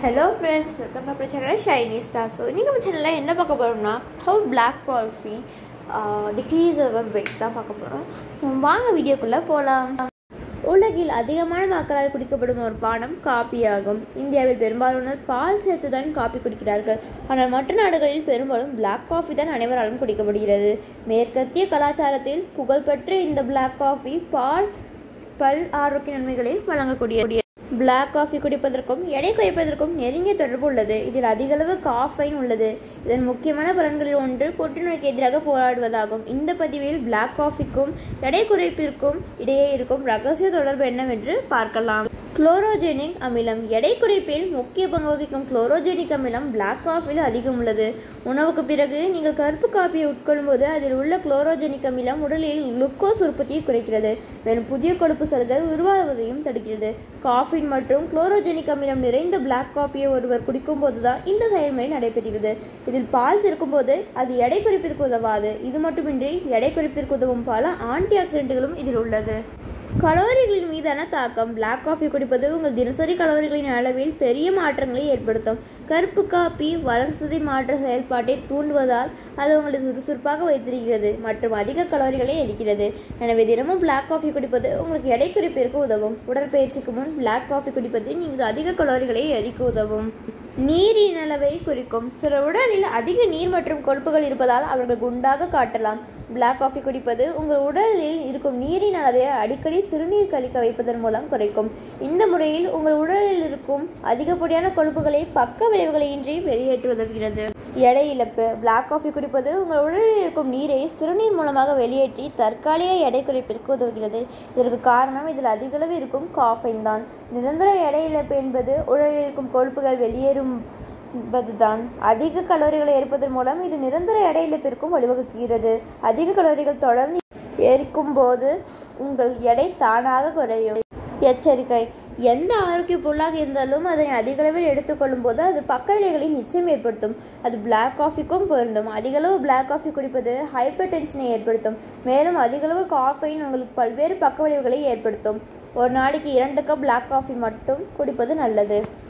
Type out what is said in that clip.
hello friends welcome back channel shiny star so இன்றைக்கி நம்ம சேனலில் என்ன பார்க்க போகிறோம்னா how black coffee decreases our weight தான் பார்க்க போகிறோம் ஸோ வாங்க வீடியோக்குள்ளே போகலாம் உலகில் அதிகமான மக்களால் குடிக்கப்படும் ஒரு பானம் காபி ஆகும் இந்தியாவில் பெரும்பாலானோர் பால் சேர்த்து தான் காபி குடிக்கிறார்கள் ஆனால் மற்ற நாடுகளில் பெரும்பாலும் பிளாக் காஃபி தான் அனைவராலும் குடிக்கப்படுகிறது மேற்கத்திய கலாச்சாரத்தில் புகழ்பெற்ற இந்த பிளாக் காஃபி பால் பல் ஆரோக்கிய நன்மைகளை வழங்கக்கூடிய பிளாக் காஃபி குடிப்பதற்கும் எடை குறைப்பதற்கும் நெருங்கிய தொடர்பு உள்ளது இதில் அதிகளவு காஃபைன் உள்ளது இதன் முக்கியமான பலன்களில் ஒன்று புற்றுநோய்க்கு எதிராக போராடுவதாகும் இந்த பதிவில் பிளாக் காஃபிக்கும் எடை குறைப்பிற்கும் இடையே இருக்கும் ரகசிய தொடர்பு என்னவென்று பார்க்கலாம் குளோரோஜெனிக் அமிலம் எடை குறைப்பில் முக்கிய பங்கு வகிக்கும் குளோரோஜெனிக் அமிலம் பிளாக் காஃபியில் அதிகம் உள்ளது உணவுக்கு பிறகு நீங்கள் கருப்பு காப்பியை உட்கொள்ளும்போது அதில் உள்ள குளோரோஜெனிக் அமிலம் உடலில் குளுக்கோஸ் உற்பத்தியை குறைக்கிறது மேலும் புதிய கொழுப்பு செல்கள் உருவாவதையும் தடுக்கிறது காஃபின் மற்றும் குளோரோஜெனிக் அமிலம் நிறைந்த பிளாக் காப்பியை ஒருவர் குடிக்கும் போதுதான் இந்த செயல்முறை நடைபெறுகிறது இதில் பால் சேர்க்கும்போது அது எடை குறைப்பிற்கு உதவாது இது மட்டுமின்றி எடை குறைப்பிற்கு உதவும் பல ஆன்டி ஆக்சிடென்ட்களும் இதில் உள்ளது கலோரிகளின் மீதான தாக்கம் பிளாக் காஃபி குடிப்பது உங்கள் தினசரி கலோரிகளின் அளவில் பெரிய மாற்றங்களை ஏற்படுத்தும் கருப்பு காப்பி வளர்சிதை மாற்ற செயல்பாட்டை தூண்டுவதால் அது உங்களை சுறுசுறுப்பாக வைத்திருக்கிறது மற்றும் அதிக கலோரிகளை எரிக்கிறது எனவே தினமும் பிளாக் காஃபி குடிப்பது உங்களுக்கு எடை குறைப்பிற்கு உதவும் உடற்பயிற்சிக்கு முன் பிளாக் காஃபி குடிப்பது நீங்கள் அதிக கலோரிகளை எரிக்க உதவும் நீரின் அளவை குறிக்கும் சில உடலில் அதிக நீர் மற்றும் கொழுப்புகள் இருப்பதால் அவர்கள் குண்டாக காட்டலாம் பிளாக் காஃபி குடிப்பது உங்கள் உடலில் இருக்கும் நீரின் அளவை அடிக்கடி சிறுநீர் கழிக்க வைப்பதன் மூலம் குறைக்கும் இந்த முறையில் உங்கள் உடலில் இருக்கும் அதிகப்படியான கொழுப்புகளை பக்க விளைவுகளை இன்றி வெளியேற்ற உதவுகிறது எடை இழப்பு பிளாக் காஃபி குடிப்பது உங்கள் உடலில் இருக்கும் நீரை சிறுநீர் மூலமாக வெளியேற்றி தற்காலிக எடை குறைப்பிற்கு உதவுகிறது இதற்கு காரணம் இதில் அதிகளவு இருக்கும் காஃபைன் தான் நிரந்தர எடை இழப்பு என்பது உடலில் இருக்கும் கொழுப்புகள் வெளியேறும் என்பதுதான் அதிக கலோரிகளை எரிப்பதன் மூலம் இது நிரந்தர எடை இழப்பிற்கும் வழிவகுக்கிறது அதிக கலோரிகள் தொடர்ந்து எரிக்கும் போது உங்கள் எடை தானாக குறையும் எச்சரிக்கை எந்த ஆரோக்கிய பொருளாக இருந்தாலும் அதனை அதிகளவில் எடுத்துக்கொள்ளும் போது அது பக்க விளைவுகளை நிச்சயம் ஏற்படுத்தும் அது பிளாக் காஃபிக்கும் பொருந்தும் அதிகளவு பிளாக் காஃபி குடிப்பது ஹைப்பர் டென்ஷனை ஏற்படுத்தும் மேலும் அதிகளவு காஃபைன் உங்களுக்கு பல்வேறு பக்க விளைவுகளை ஏற்படுத்தும் ஒரு நாளைக்கு இரண்டு கப் பிளாக் காஃபி மட்டும் குடிப்பது நல்லது